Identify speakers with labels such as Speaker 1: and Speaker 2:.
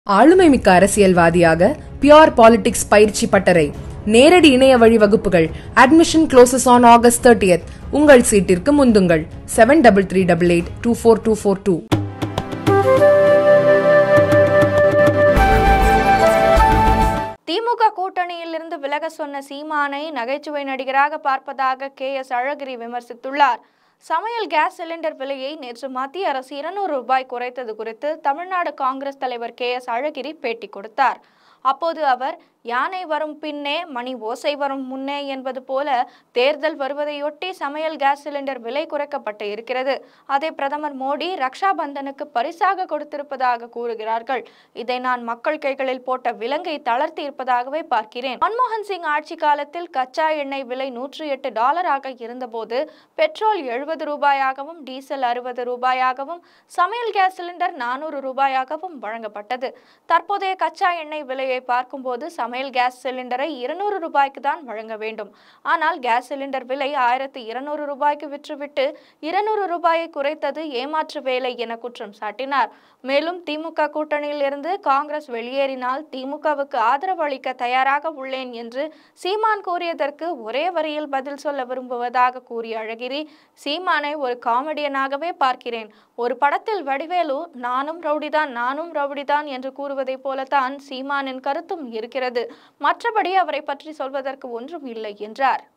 Speaker 1: ஆளுமை மிக்க அரசியல்வாதியாக பியோர் பாலிடிக்ஸ் பயிற்சி பட்டறை நேரடி இணைய வழி வகுப்புகள் admission closes on August thirtieth உங்கள் சீட்டிற்கு முந்துங்கள் seven double three double eight two four two four two
Speaker 2: DMK கூட்டணியிலிருந்து விலக சொன்ன சீமானை நகைச்சுவை நடிகராக பார்ப்பதாக கே எஸ் அழகிரி விமர்சித்துள்ளார் சமையல் கேஸ் சிலிண்டர் விலையை நேற்று மத்திய அரசு இருநூறு ரூபாய் குறைத்தது குறித்து தமிழ்நாடு காங்கிரஸ் தலைவர் கே எஸ் அழகிரி பேட்டி கொடுத்தார் அப்போது அவர் யானை வரும் பின்னே மணி ஓசை வரும் முன்னே என்பது போல தேர்தல் வருவதையொட்டி சமையல் கேஸ் சிலிண்டர் விலை குறைக்கப்பட்டு இருக்கிறது அதை பிரதமர் மோடி ரக்ஷா பந்தனுக்கு பரிசாக கொடுத்திருப்பதாக கூறுகிறார்கள் இதை நான் மக்கள் கைகளில் போட்ட விலங்கை தளர்த்தி இருப்பதாகவே பார்க்கிறேன் மன்மோகன் சிங் ஆட்சி காலத்தில் கச்சா எண்ணெய் விலை நூற்றி எட்டு டாலராக இருந்தபோது பெட்ரோல் எழுபது ரூபாயாகவும் டீசல் அறுபது ரூபாயாகவும் சமையல் கேஸ் சிலிண்டர் நானூறு ரூபாயாகவும் வழங்கப்பட்டது தற்போதைய கச்சா எண்ணெய் விலையை பார்க்கும்போது சமையல் கேஸ் சிலிண்டரை இருநூறு ரூபாய்க்கு தான் வழங்க வேண்டும் ஆனால் கேஸ் சிலிண்டர் விலை ஆயிரத்து இருநூறு ரூபாய்க்கு விற்றுவிட்டு இருநூறு ரூபாயை குறைத்தது ஏமாற்று வேலை என குற்றம் சாட்டினார் மேலும் திமுக கூட்டணியில் இருந்து காங்கிரஸ் வெளியேறினால் திமுகவுக்கு ஆதரவு அளிக்க தயாராக உள்ளேன் என்று சீமான் கூறியதற்கு ஒரே வரியில் பதில் சொல்ல விரும்புவதாக கூறிய அழகிரி சீமானை ஒரு காமெடியனாகவே பார்க்கிறேன் ஒரு படத்தில் வடிவேலு நானும் ரவுடிதான் நானும் ரவுடிதான் என்று கூறுவதைப் போலத்தான் சீமானின் கருத்தும் இருக்கிறது மற்றபடி அவரை பற்றி சொல்வதற்கு ஒன்றும் இல்லை என்றார்